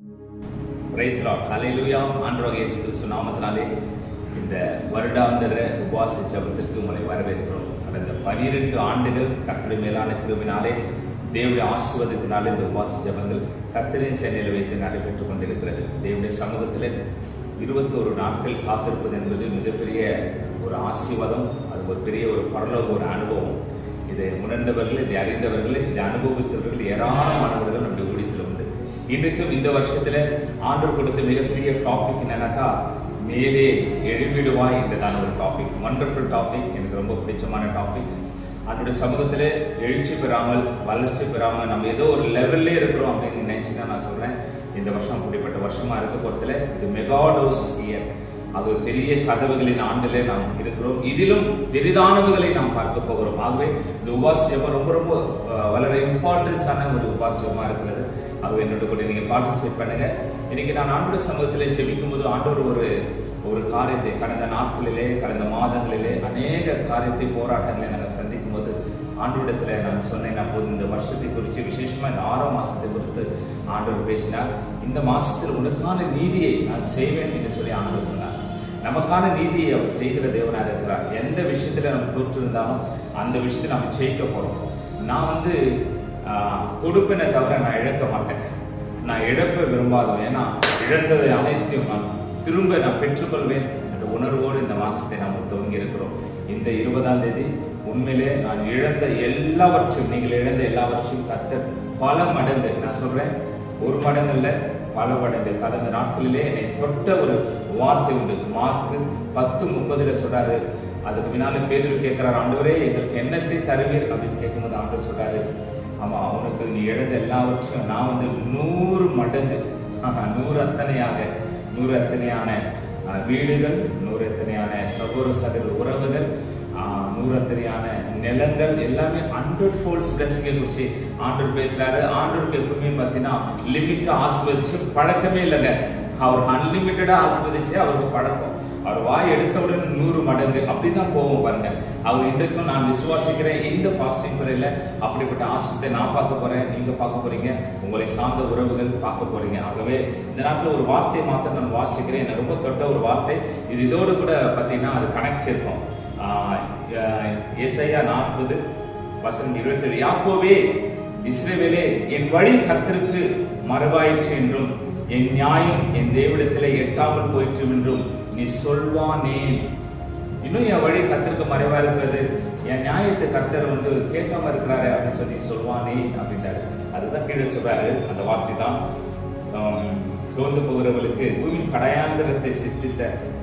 Price Lord ஹalleluya ஆண்டவராக இயேசு கிறிஸ்து நாமத்தினாலே இந்த வருடாந்திர உபவாச ஜெபத்திற்கு உங்களை வரவேற்கிறோம் கடந்த 12 ஆண்டுகள் கர்த்தருடைய மேலான கிருபினாலே தேவனுடைய ஆசீர்வாதத்தினாலே இந்த உபவாச ஜெபங்கள் கர்த்தரின் சேனையில் வைத்து நடைபெற்றுக் கொண்டிருக்கிறது தேவனுடைய சமூகத்தில் இருபத்தோரு நாட்கள் காத்திருப்பது என்பது மிகப்பெரிய ஒரு ஆசீர்வாதம் அது ஒரு பெரிய ஒரு பரலோக ஒரு அனுபவம் இதை உணர்ந்தவர்கள் இதை அறிந்தவர்கள் இதை அனுபவித்தவர்கள் ஏராளமானவர்கள் நம்முடைய ஊழியத்தில் உண்டு இன்றைக்கும் இந்த வருஷத்துல ஆண்டவர் கொடுத்த மிகப்பெரிய டாபிக் என்னன்னாக்கா மேலே எழும்பிடுவாய் என்றதான ஒரு டாபிக் வண்டர்ஃபுல் டாபிக் எனக்கு ரொம்ப பிடிச்சமான டாபிக் ஆண்டோட சமூகத்துல எழுச்சி பெறாமல் வளர்ச்சி பெறாமல் நம்ம ஏதோ ஒரு லெவல்லே இருக்கிறோம் அப்படின்னு நினைச்சுதான் நான் சொல்றேன் இந்த வருஷம் அப்படிப்பட்ட வருஷமா இருக்க போறதுல இது மெகாடோஸ் இயர் அது ஒரு பெரிய கதவுகளின் ஆண்டிலே நாம் இருக்கிறோம் இதிலும் பெரிதானவுகளை நாம் பார்க்க போகிறோம் ஆகவே இந்த உபாசியமாக ரொம்ப ரொம்ப அஹ், வளர இம்பார்ட்டன்ஸான ஒரு உபாசியமாக இருக்கிறது ஆகவே என்னோட கூட நீங்கள் பார்ட்டிசிபேட் பண்ணுங்க இன்னைக்கு நான் ஆண்டோட சமூகத்தில் ஜெபிக்கும் போது ஆண்டவர் ஒரு ஒரு காரியத்தை கடந்த நாட்களிலே கடந்த மாதங்களிலே அநேக காரியத்தை போராட்டங்களை நாங்கள் சந்திக்கும் போது ஆண்டோடத்தில் நான் சொன்னேன் அப்போது இந்த வருஷத்தை குறித்து விசேஷமாக இந்த ஆறாம் மாசத்தை குறித்து ஆண்டவர் பேசினார் இந்த மாசத்தில் உனக்கான நீதியை நான் செய்வேன் என்று சொல்லி ஆண்டவர் சொன்னார் நமக்கான நீதியை அவர் செய்கிற தேவனாக இருக்கிறார் எந்த விஷயத்துல நம்ம தோற்றிருந்தாலும் அந்த விஷயத்தை நம்ம ஜெயிக்க போறோம் நான் வந்து ஆஹ், கொடுப்பினை தவிர நான் இழக்க மாட்டேன் நான் இழப்ப விரும்பாதவன் ஏன்னா இழந்ததை அனைத்தையும் நான் திரும்ப நான் பெற்றுக்கொள்வேன் என்ற உணர்வோடு இந்த மாசத்தை நாம் துவங்கி இருக்கிறோம் இந்த இருபதாம் தேதி உண்மையிலே நான் இழந்த எல்லாவற்றையும் நீங்கள் இழந்த எல்லாவற்றையும் கர்த்தர் பல மடங்கு நான் சொல்றேன் ஒரு மடங்கு இல்ல பல மடங்கு கடந்த நாட்களிலே என்னை தொட்ட ஒரு வார்த்தை உண்டு மார்க்கு பத்து முப்பதுல சொல்றாரு அதுக்கு பின்னால பேதர் கேட்கிறார் ஆண்டவரே எங்களுக்கு என்னத்தை தருவீர் அப்படின்னு கேட்கும்போது ஆண்டவர் சொல்றாரு ஆமா அவனுக்கு நீ இழந்த எல்லாவற்றையும் நான் வந்து நூறு மடங்கு ஆஹா, நூறு அத்தனையாக நூறு அத்தனையான ஆஹ், வீடுகள் நூறு அத்தனையான சகோதர சகோதர உறவுகள் ஆஹ், நூறு அத்தனையான நிலங்கள் எல்லாமே ஹண்ட்ரட் ஃபோல்ஸ் பிளஸிங்கை குறித்து ஆண்டவர் பேசுறாரு ஆண்டவருக்கு எப்பவுமே பார்த்தீங்கன்னா லிமிட்டா ஆஸ்வதிச்சு பழக்கமே இல்லைங்க அவர் அன்லிமிட்டடா ஆஸ்வதிச்சு அவருக்கு பழக்கம் அவர் வாய் எடுத்தவுடன் நூறு மடங்கு அப்படிதான் போவோம் பாருங்க அவர் இன்றைக்கும் நான் விசுவாசிக்கிறேன் இந்த ஃபாஸ்டிங் முறையில் அப்படிப்பட்ட ஆசிரியத்தை நான் பார்க்க போறேன் நீங்க பார்க்க போறீங்க உங்களை சார்ந்த உறவுகள் பார்க்க போறீங்க ஆகவே இந்த நாட்டில் ஒரு வார்த்தையை மாத்திரம் நான் வாசிக்கிறேன் எனக்கு ரொம்ப தொட்ட ஒரு வார்த்தை இது இதோடு கூட பார்த்தீங்கன்னா அது கனெக்ட் இருக்கும் ஆஹ் ஆஹ் ஏசாயா நாற்பது வசனம் இருபத்தேழு யாக்கோவே இஸ்ரவேலே என் வழி கர்த்தருக்கு மரபாயிற்று என்றும் என் நியாயம் என் தேவிடத்திலே எட்டாமல் போயிற்று என்றும் நீ சொல்வானேன் இன்னும் என் வழி கர்த்தருக்கு மறைவா இருக்கிறது என் நியாயத்தை கர்த்தர் வந்து கேட்காம இருக்கிறாரு அப்படின்னு சொல்லி சொல்வானே அப்படின்றாரு அதுதான் கீழே சொல்றாரு அந்த வார்த்தை தான் ஆம், சோர்ந்து போகிறவர்களுக்கு பூமியின் கடையாந்திரத்தை சிருஷ்டித்த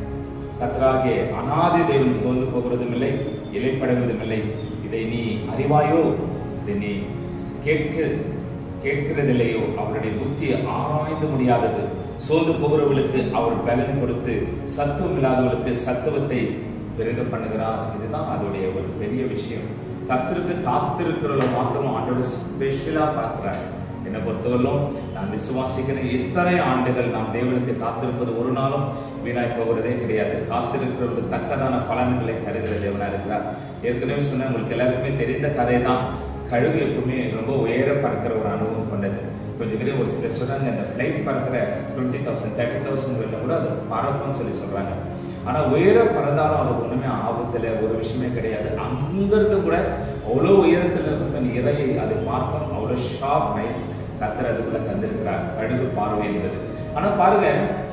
கத்தராகிய அனாதி தேவன் சோர்ந்து போகிறதும் இல்லை இலைப்படைவதும் இல்லை இதை நீ அறிவாயோ இதை நீ கேட்க கேட்கிறதில்லையோ அவருடைய புத்தி ஆராய்ந்து முடியாதது சோர்ந்து போகிறவர்களுக்கு அவர் பலன் கொடுத்து சத்துவம் இல்லாதவர்களுக்கு சத்துவத்தை பெருக பண்ணுகிறார் இதுதான் அதோடைய ஒரு பெரிய விஷயம் கர்த்தருக்கு காத்திருக்கிறவங்கள மாத்திரம் ஆண்டோட ஸ்பெஷலா பார்க்கிறார் என்னை பொறுத்தவரையிலும் நான் விசுவாசிக்கிறேன் இத்தனை ஆண்டுகள் நாம் தேவனுக்கு காத்திருப்பது ஒரு நாளும் வீணாய் போகிறதே கிடையாது காத்திருக்கிறவர்களுக்கு தக்கதான பலன்களை தருகிற தேவனா இருக்கிறார் ஏற்கனவே சொன்ன உங்களுக்கு எல்லாருக்குமே தெரிந்த கதை தான் கழுகு எப்பவுமே ரொம்ப உயர பறக்கிற ஒரு அனுபவம் கொண்டது கொஞ்சம் பேர் ஒரு சிலர் சொல்றாங்க இந்த ஃப்ளைட் பறக்கிற டுவெண்ட்டி தௌசண்ட் தேர்ட்டி தௌசண்ட் கூட அது பறக்கும்னு சொல்லி சொல்றாங்க ஆனா உயர பறந்தாலும் அது ஒண்ணுமே ஆபத்துல ஒரு விஷயமே கிடையாது அங்கிருந்து கூட அவ்வளோ உயரத்துல இருக்க தன் இறையை அது பார்க்கும் அவ்வளோ ஷார்ப் நைஸ் கத்தர் அதுக்குள்ள தந்திருக்கிறார் கழுகு பார்வை என்பது ஆனா பாருங்க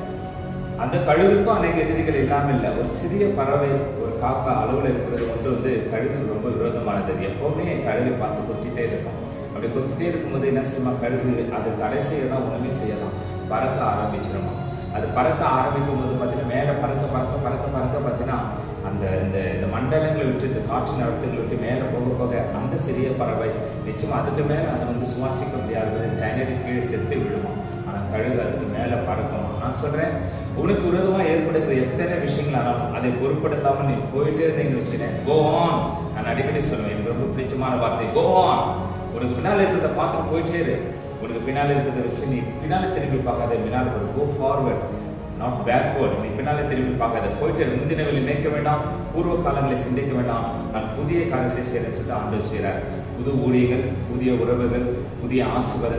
அந்த கழுகுக்கும் அநேக எதிரிகள் இல்லாமல் இல்லை ஒரு சிறிய பறவை ஒரு காக்கா அளவில் இருக்கிறது ஒன்று வந்து கழுகு ரொம்ப விரோதமானது அது எப்பவுமே கழுகை பார்த்து கொத்திட்டே இருக்கும் அப்படி கொத்திட்டே இருக்கும்போது என்ன செய்யுமா கழுகு அது தடை செய்யலாம் ஒண்ணுமே செய்யலாம் பறக்க ஆரம்பிச்சிருமா அது பறக்க ஆரம்பிக்கும் போது பார்த்தீங்கன்னா மேலே பறக்க பறக்க பறக்க பறக்க பார்த்தீங்கன்னா அந்த இந்த இந்த மண்டலங்களை விட்டு இந்த காற்று நடத்துகளை விட்டு மேலே போக போக அந்த சிறிய பறவை நிச்சயமா அதுக்கு மேலே அதை வந்து சுவாசிக்க முடியாது திணறி கீழே செத்து விழுமா ஆனால் கழுகு அதுக்கு மேலே பறக்குமா நான் சொல்றேன் உனக்கு விரோதமாக ஏற்படுகிற எத்தனை விஷயங்கள் ஆனாலும் அதை பொருட்படுத்தாமல் நீ போயிட்டே இருந்தீங்கன்னு வச்சுக்கேன் கோ ஆன் நான் அடிக்கடி சொல்லுவேன் எனக்கு ரொம்ப பிடிச்சமான வார்த்தை கோ ஆன் உனக்கு பின்னால் இருக்கிறத பார்த்துட்டு போயிட்டே இரு உனக்கு பின்னால் இருக்கிறத வச்சு நீ பின்னால திரும்பி பார்க்காத பின்னால் ஒரு கோ ஃபார்வர்ட் நாட் பேக்வர்ட் நீ பின்னால திரும்பி பார்க்காத போயிட்டு இரு. முந்தினவர்களை நினைக்க வேண்டாம் பூர்வ காலங்களை சிந்திக்க வேண்டாம் நான் புதிய காலத்தை செய்ய சொல்லிட்டு ஆண்டு செய்கிறார் புது ஊழியர்கள் புதிய உறவுகள் புதிய ஆசீர்வாதங்கள்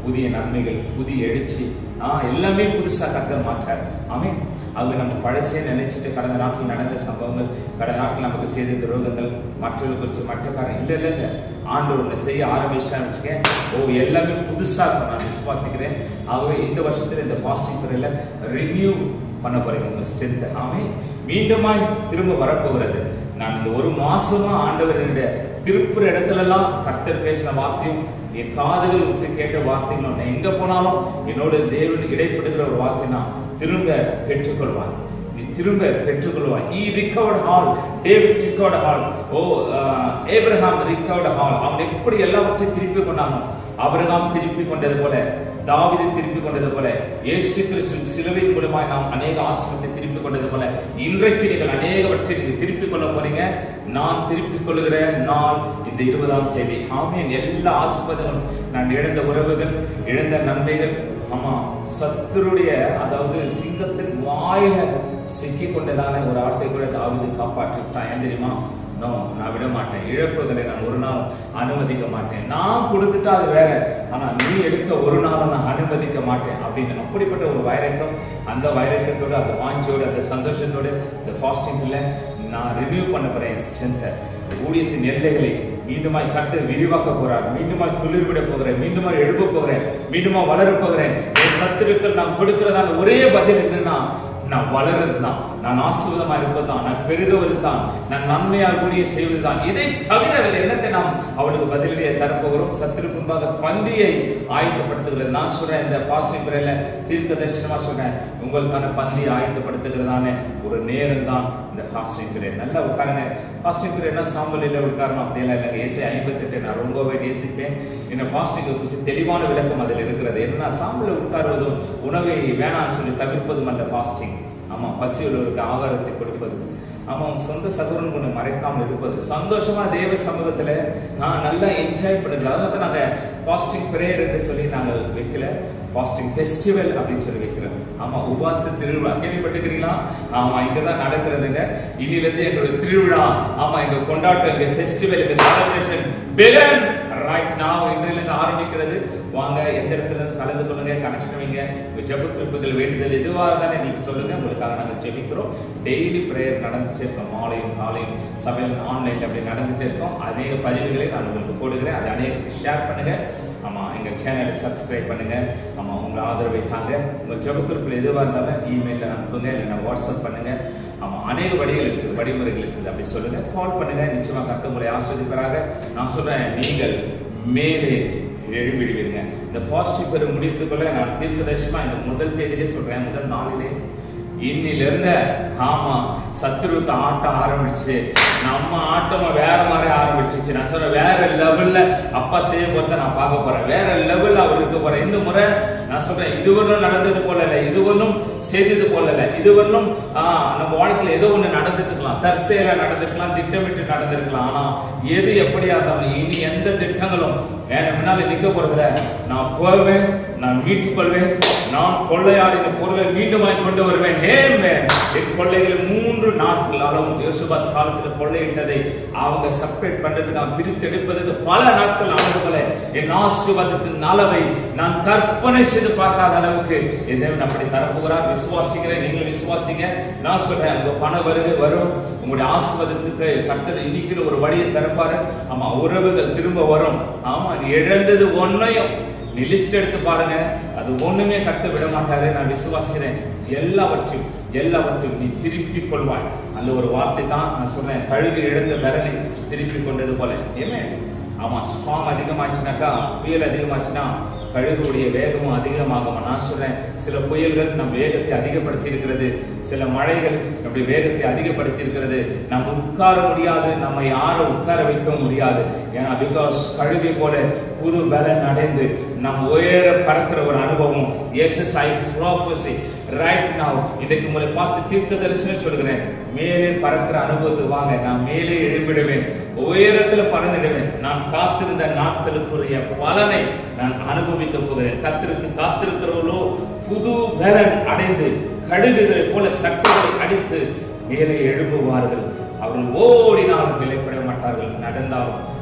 புதிய நன்மைகள் புதிய எழுச்சி ஆ எல்லாமே புதுசா கத்தர் மாற்றார் ஆமென் அது நம்ம பழசே நினைச்சிட்டு கடந்த நாட்டில் நடந்த சம்பவங்கள் கடந்த நாட்டில் நமக்கு செய்த துரோகங்கள் மற்றவர்கள் குறித்து மற்ற காரணம் இல்லை இல்லைங்க ஆண்டு ஒன்று செய்ய ஆரம்பிச்சான்னு வச்சுக்க ஓ எல்லாமே புதுசா இருக்கும் நான் விசுவாசிக்கிறேன் ஆகவே இந்த வருஷத்துல இந்த ஃபாஸ்டிங் பீரியட்ல ரினியூ பண்ண போறீங்க உங்க ஸ்ட்ரென்த் ஆமே மீண்டுமாய் திரும்ப வரப்போகிறது நான் இந்த ஒரு மாசமா ஆண்டவர் என்னுடைய திருப்புற இடத்துல எல்லாம் கர்த்தர் பேசின வார்த்தையும் என் காதுகள் விட்டு கேட்ட வார்த்தைகளும் நான் எங்க போனாலும் என்னோட தேவன் இடைப்படுகிற ஒரு வார்த்தை நான் திரும்ப பெற்றுக்கொள்வான் நீ திரும்ப பெற்றுக்கொள்வாய் he recovered all David recovered all oh Abraham recovered all அவன் எப்படி எல்லாவற்றையும் திருப்பி கொண்டானோ அபிரகாம் திருப்பி கொண்டது போல தாவிதை திருப்பி கொண்டது போல இயேசு கிறிஸ்துவின் சிலுவையின் மூலமாய் நாம் அநேக ஆசிரியத்தை திருப்பி கொண்டது போல இன்றைக்கு நீங்கள் அநேகவற்றை நீங்க திருப்பி கொள்ள போறீங்க நான் திருப்பி கொள்கிற நாள் இந்த இருபதாம் தேதி ஆமேன் எல்லா ஆசிர்வாதங்களும் நான் இழந்த உறவுகள் இழந்த நன்மைகள் ஆமா சத்துருடைய அதாவது சிங்கத்தின் வாயில சிக்கி கொண்டதான ஒரு ஆட்டை கூட தாவிது காப்பாற்றிவிட்டான் ஏன் தெரியுமா நோ நான் விட மாட்டேன் இழப்புகளை நான் ஒரு நாள் அனுமதிக்க மாட்டேன் நான் கொடுத்துட்டா அது வேற ஆனா நீ எடுக்க ஒரு நாளும் நான் அனுமதிக்க மாட்டேன் அப்படின்னு அப்படிப்பட்ட ஒரு வைரக்கம் அந்த வைரக்கத்தோட அந்த வாஞ்சியோட அந்த சந்தோஷத்தோட இந்த ஃபாஸ்டிங்ல நான் ரிவ்யூ பண்ண போறேன் ஸ்ட்ரென்த்தை ஊழியத்தின் எல்லைகளை மீண்டுமாய் கட்டு விரிவாக்க போறார் மீண்டுமாய் துளிர் விட போகிறேன் மீண்டுமாய் எழுப்ப போகிறேன் மீண்டுமா வளர போகிறேன் என் சத்துருக்கள் நான் கொடுக்கிறதான ஒரே பதில் என்னன்னா நான் வளர்றது தான் நான் ஆசீர்வாதமா இருப்பது தான் நான் பெருகுவது தான் நான் நன்மையாக கூடிய செய்வது தான் இதை தவிர வேறு என்னத்தை நாம் அவளுக்கு பதிலையே தரப்போகிறோம் சத்துரு முன்பாக பந்தியை ஆயத்தப்படுத்துகிறது நான் சொல்றேன் இந்த ஃபாஸ்டிங் பிறையில தீர்க்க தரிசனமா சொல்றேன் உங்களுக்கான பந்தியை ஆயத்தப்படுத்துகிறதான ஒரு நேரம் தான் இந்த ஃபாஸ்டிங் பீரியட் நல்லா உட்காருங்க ஃபாஸ்டிங் பீரியட்னா சாம்பல் இல்லை உட்காரணும் அப்படியெல்லாம் இல்லைங்க ஏசி ஐம்பத்தெட்டு நான் ரொம்பவே நேசிப்பேன் என்ன ஃபாஸ்டிங் குறித்து தெளிவான விளக்கம் அதில் இருக்கிறது என்னன்னா சாம்பலில் உட்காருவதும் உணவை வேணாம்னு சொல்லி தவிர்ப்பதும் அல்ல ஃபாஸ்டிங் ஆமா பசி உள்ளவருக்கு ஆகாரத்தை கொடுப்பது ஆமா உன் சொந்த சகோதரன் கொண்டு மறைக்காமல் இருப்பது சந்தோஷமா தேவ சமூகத்துல நான் நல்லா என்ஜாய் பண்ணுங்க அதனால நாங்க ஃபாஸ்டிங் பிரேயர் என்று சொல்லி நாங்கள் வைக்கல ஃபாஸ்டிங் ஃபெஸ்டிவல் அப்படின்னு சொல்லி வைக்கிறோம் ஆமா உபாச திருவிழா கேள்விப்பட்டுக்கிறீங்களா ஆமா இங்கதான் நடக்கிறதுங்க இன்னில இருந்து எங்களுடைய திருவிழா ஆமா எங்க கொண்டாட்டம் எங்க ஃபெஸ்டிவல் எங்க செலிப்ரேஷன் பெகன் ரைட் நான் இன்றையில இருந்து ஆரம்பிக்கிறது வாங்க எந்த இடத்துல இருந்து கலந்து கொள்ளுங்க கனெக்ஷன் வைங்க உங்க ஜெப குறிப்புகள் வேண்டுதல் எதுவாக இருந்தாலும் நீங்க சொல்லுங்க உங்களுக்காக நாங்க ஜெபிக்கிறோம் டெய்லி பிரேயர் நடந்துட்டே இருக்கோம் மாலையும் காலையும் சமையல் ஆன்லைன்ல அப்படி நடந்துட்டே இருக்கோம் அநேக பதிவுகளை நான் உங்களுக்கு போடுகிறேன் அதை அநேக ஷேர் பண்ணுங்க ஆமா எங்க சேனலை சப்ஸ்கிரைப் பண்ணுங்க ஆமா உங்க ஆதரவை தாங்க உங்க ஜெப குறிப்புகள் எதுவாக இருந்தாலும் இமெயில அனுப்புங்க இல்லைன்னா வாட்ஸ்அப் பண்ணுங்க ஆமா அநேக வழிகள் இருக்குது வழிமுறைகள் இருக்குது அப்படி சொல்லுங்க கால் பண்ணுங்க நிச்சயமா கத்த உங்களை ஆஸ்வதிப்பராக நான் சொல்றேன் நீங்கள் மேலே எழும்பிடுவீங்க இந்த ஃபாஸ்டிங் பெரு முடித்துக்கொள்ள நான் தீர்க்கதர்ஷமா இந்த முதல் தேதியிலே சொல்றேன் முதல் நாளிலே இன்னிலிருந்த ஆமா சத்துருவுக்கு ஆட்டம் ஆரம்பிச்சு நம்ம ஆட்டமா வேற மாதிரி ஆரம்பிச்சிச்சு நான் சொல்றேன் வேற லெவல்ல அப்பா செய்ய போறத நான் பார்க்க போறேன் வேற லெவல்ல அவர் இருக்க போறேன் இந்த முறை நான் சொல்றேன் இதுவரையும் நடந்தது போல இல்ல இதுவரையும் செய்தது போல இல்ல இதுவரையும் ஆஹ் நம்ம வாழ்க்கையில ஏதோ ஒண்ணு நடந்துட்டு இருக்கலாம் தற்செயலா நடந்திருக்கலாம் திட்டமிட்டு நடந்திருக்கலாம் ஆனா எது எப்படியா இருந்தாலும் இனி எந்த திட்டங்களும் என் முன்னால நிக்க போறதுல நான் போவேன் நான் மீட்டுக் கொள்வேன் நான் கொள்ளையாடின பொருளை மீண்டுமாய் கொண்டு வருவேன் ஏன் என் கொள்ளைகளை மூன்று நாட்கள் அளவும் யோசுபாத் காலத்தில் கொள்ளையிட்டதை அவங்க செப்பரேட் பண்றதுக்கு நான் பிரித்தெடுப்பதற்கு பல நாட்கள் ஆனதுபோல என் ஆசீர்வாதத்தின் அளவை நான் கற்பனை செய்து பார்க்காத அளவுக்கு என் தேவன் அப்படி தரப்போகிறார் விசுவாசிக்கிறேன் நீங்கள் விசுவாசிங்க நான் சொல்றேன் உங்க பண வருகை வரும் உங்களுடைய ஆசீர்வாதத்துக்கு கர்த்தர் இன்னைக்கு ஒரு வழியை திறப்பாரு ஆமா உறவுகள் திரும்ப வரும் ஆமா நீ இழந்தது ஒன்னையும் நீ லிஸ்ட் எடுத்து பாருங்க அது ஒண்ணுமே கட்ட விட மாட்டாரு நான் விசுவாசிக்கிறேன் எல்லாவற்றையும் எல்லாவற்றையும் நீ திருப்பி கொள்வாய் அந்த ஒரு வார்த்தை தான் நான் சொல்றேன் கழுகு இழந்த விரலை திருப்பி கொண்டது போல ஏமே ஆமா ஸ்ட்ராங் அதிகமாச்சுனாக்கா புயல் அதிகமாச்சுன்னா கழுகுடைய வேகமும் அதிகமாகும் நான் சொல்றேன் சில புயல்கள் நம் வேகத்தை அதிகப்படுத்தி இருக்கிறது சில மழைகள் நம்முடைய வேகத்தை அதிகப்படுத்தி இருக்கிறது நம்ம உட்கார முடியாது நம்ம யாரும் உட்கார வைக்க முடியாது ஏன்னா பிகாஸ் கழுகை போல புது பலன் அடைந்து நம் உயர பறக்கிற ஒரு அனுபவம் yes I prophesy right now இன்றைக்கு உங்களை பார்த்து தீர்க்க தரிசனம் சொல்கிறேன் மேலே பறக்கிற அனுபவத்துக்கு வாங்க நான் மேலே எழும்பிடுவேன் உயரத்துல பறந்துடுவேன் நான் காத்திருந்த நாட்களுக்குரிய பலனை நான் அனுபவிக்க போகிறேன் கத்திருக்கு காத்திருக்கிறவர்களோ புது பலன் அடைந்து கழுகுகளை போல சட்டங்களை அடித்து மேலே எழும்புவார்கள் அவர்கள் ஓடினாலும் நிலைப்பட மாட்டார்கள் நடந்தாலும்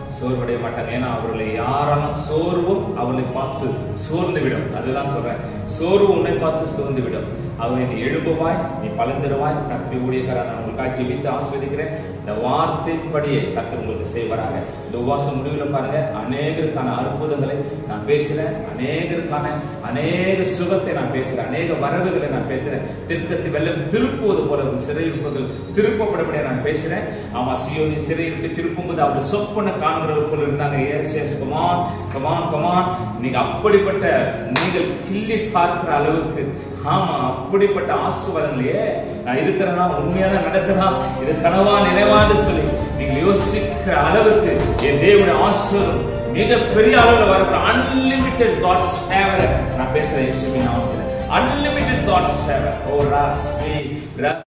சோர்வடைய மாட்டாங்க ஏன்னா அவர்களை யாராலும் சோர்வும் அவர்களை பார்த்து சோர்ந்து விடும் அதுதான் சொல்றேன் சோர்வு உன்னை பார்த்து சோர்ந்து விடும் அவனை நீ எழும்புவாய் நீ பலந்திருவாய் கத்திரி ஊழியக்காரன் நான் உங்களுக்காக ஜெபித்து ஆஸ்வதிக்கிறேன் இந்த வார்த்தைப்படியே கர்த்தர் உங்களுக்கு செய்வாராக இந்த உபவாசம் முடிவில் பாருங்க அநேகருக்கான அற்புதங்களை நான் பேசுறேன் அநேகருக்கான அநேக சுகத்தை நான் பேசுறேன் அநேக வரவுகளை நான் பேசுறேன் திருக்கத்தை வெள்ளம் திருப்புவது போல ஒரு சிறையிருப்புகள் திருப்பப்படப்படியா நான் பேசுறேன் ஆமா சியோனி சிறையிருப்பை திருப்பும்போது அவர் சொப்பன காண்கிறவர் போல இருந்தாங்க yes yes come on come on come on நீங்க அப்படிப்பட்ட நீங்கள் கிள்ளி பார்க்கிற அளவுக்கு ஆமா அப்படிப்பட்ட ஆசுவாதங்களையே நான் இருக்கிறேனா உண்மையான நடக்கிறா இது கனவா நினைவான்னு சொல்லி நீங்க யோசிக்கிற அளவுக்கு என் தேவனுடைய ஆசுவதம் மிக பெரிய அளவில் வரப்போற அன்லிமிட்டெட் காட்ஸ் ஃபேவர் நான் பேசுறேன் இயேசுவின் நாமத்தில் அன்லிமிட்டெட் காட்ஸ் ஃபேவர் ஓ ராஸ்